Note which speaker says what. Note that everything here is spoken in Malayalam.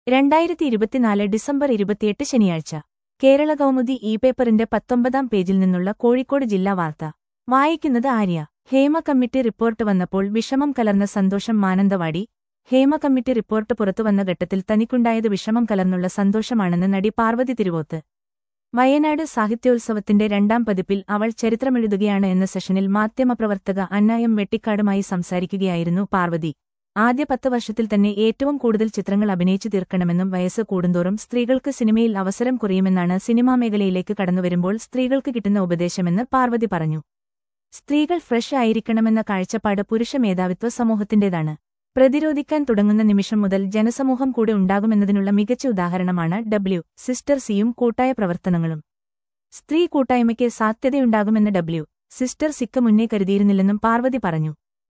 Speaker 1: രണ്ടായിരത്തി ഇരുപത്തിനാല് ഡിസംബർ ഇരുപത്തിയെട്ട് ശനിയാഴ്ച കേരള കൗമുദി ഇ പേപ്പറിന്റെ പത്തൊമ്പതാം പേജിൽ നിന്നുള്ള കോഴിക്കോട് ജില്ലാ വാർത്ത വായിക്കുന്നത് ആര്യ ഹേമ കമ്മിറ്റി റിപ്പോർട്ട് വന്നപ്പോൾ വിഷമം കലർന്ന സന്തോഷം മാനന്തവാടി ഹേമ കമ്മിറ്റി റിപ്പോർട്ട് പുറത്തുവന്ന ഘട്ടത്തിൽ തനിക്കുണ്ടായത് വിഷമം കലർന്നുള്ള സന്തോഷമാണെന്ന് നടി പാർവതി തിരുവോത്ത് വയനാട് സാഹിത്യോത്സവത്തിന്റെ രണ്ടാം പതിപ്പിൽ അവൾ ചരിത്രമെഴുതുകയാണ് എന്ന സെഷനിൽ മാധ്യമപ്രവർത്തക അന്നായം വെട്ടിക്കാടുമായി സംസാരിക്കുകയായിരുന്നു പാർവതി ആദ്യ പത്ത് വർഷത്തിൽ തന്നെ ഏറ്റവും കൂടുതൽ ചിത്രങ്ങൾ അഭിനയിച്ചു തീർക്കണമെന്നും വയസ്സ് കൂടുന്തോറും സ്ത്രീകൾക്ക് സിനിമയിൽ അവസരം കുറയുമെന്നാണ് സിനിമാ മേഖലയിലേക്ക് കടന്നുവരുമ്പോൾ സ്ത്രീകൾക്ക് കിട്ടുന്ന ഉപദേശമെന്ന് പാർവതി പറഞ്ഞു സ്ത്രീകൾ ഫ്രഷ് ആയിരിക്കണമെന്ന കാഴ്ചപ്പാട് പുരുഷ മേധാവിത്വ സമൂഹത്തിന്റേതാണ് പ്രതിരോധിക്കാൻ തുടങ്ങുന്ന നിമിഷം മുതൽ ജനസമൂഹം കൂടെ ഉണ്ടാകുമെന്നതിനുള്ള മികച്ച ഉദാഹരണമാണ് ഡബ്ല്യു സിസ്റ്റർ സിയും കൂട്ടായ പ്രവർത്തനങ്ങളും സ്ത്രീ കൂട്ടായ്മയ്ക്ക് സാധ്യതയുണ്ടാകുമെന്ന് ഡബ്ല്യു സിസ്റ്റർ സിക്ക മുന്നേ കരുതിയിരുന്നില്ലെന്നും പാർവതി പറഞ്ഞു